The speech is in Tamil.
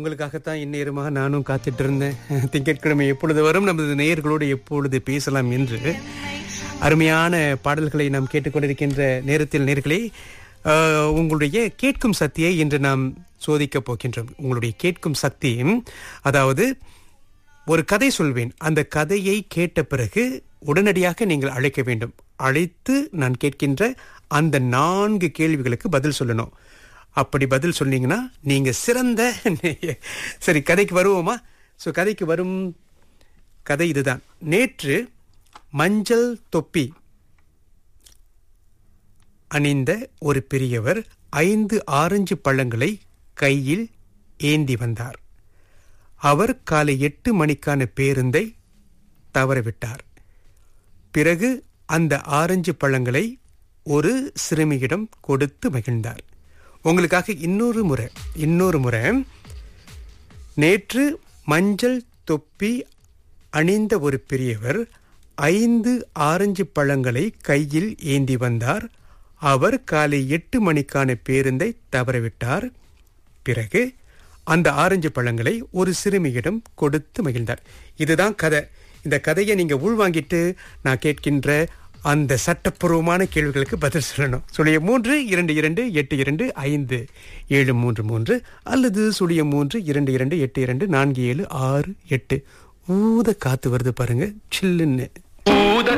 உங்களுக்காகத்தான் இந்நேரமாக நானும் காத்துட்டு இருந்தேன் திங்கட்கிழமை எப்பொழுது வரும் நமது நேயர்களோடு எப்பொழுது பேசலாம் என்று அருமையான பாடல்களை நாம் கேட்டுக்கொண்டிருக்கின்ற நேரத்தில் நேர்களே ஆஹ், உங்களுடைய கேட்கும் சக்தியை இன்று நாம் சோதிக்கப் போகின்றோம் உங்களுடைய கேட்கும் சக்தி அதாவது ஒரு கதை சொல்வேன் அந்த கதையை கேட்ட பிறகு உடனடியாக நீங்கள் அழைக்க வேண்டும் அழைத்து நான் கேட்கின்ற அந்த நான்கு கேள்விகளுக்கு பதில் சொல்லணும் அப்படி பதில் சொன்னீங்கன்னா நீங்க சிறந்த நேயர். சரி கதைக்கு வருவோமா ஸோ கதைக்கு வரும் கதை இதுதான் நேற்று மஞ்சள் தொப்பி அணிந்த ஒரு பெரியவர் ஐந்து ஆரஞ்சு பழங்களை கையில் ஏந்தி வந்தார் அவர் காலை எட்டு மணிக்கான பேருந்தை தவறவிட்டார் பிறகு அந்த ஆரஞ்சு பழங்களை ஒரு சிறுமியிடம் கொடுத்து மகிழ்ந்தார் உங்களுக்காக இன்னொரு முறை இன்னொரு முறை நேற்று மஞ்சள் தொப்பி அணிந்த ஒரு பெரியவர் ஐந்து ஆரஞ்சு பழங்களை கையில் ஏந்தி வந்தார் அவர் காலை எட்டு மணிக்கான பேருந்தை தவறவிட்டார் பிறகு அந்த ஆரஞ்சு பழங்களை ஒரு சிறுமியிடம் கொடுத்து மகிழ்ந்தார் இதுதான் கதை இந்த கதையை நீங்க உள்வாங்கிட்டு நான் கேட்கின்ற அந்த சட்டப்பூர்வமான கேள்விகளுக்கு பதில் சொல்லணும் சுழிய மூன்று இரண்டு இரண்டு எட்டு இரண்டு ஐந்து ஏழு மூன்று மூன்று அல்லது சுழிய மூன்று இரண்டு இரண்டு எட்டு இரண்டு நான்கு ஏழு ஆறு எட்டு ஊத காத்து வருது பாருங்க சில்லுன்னு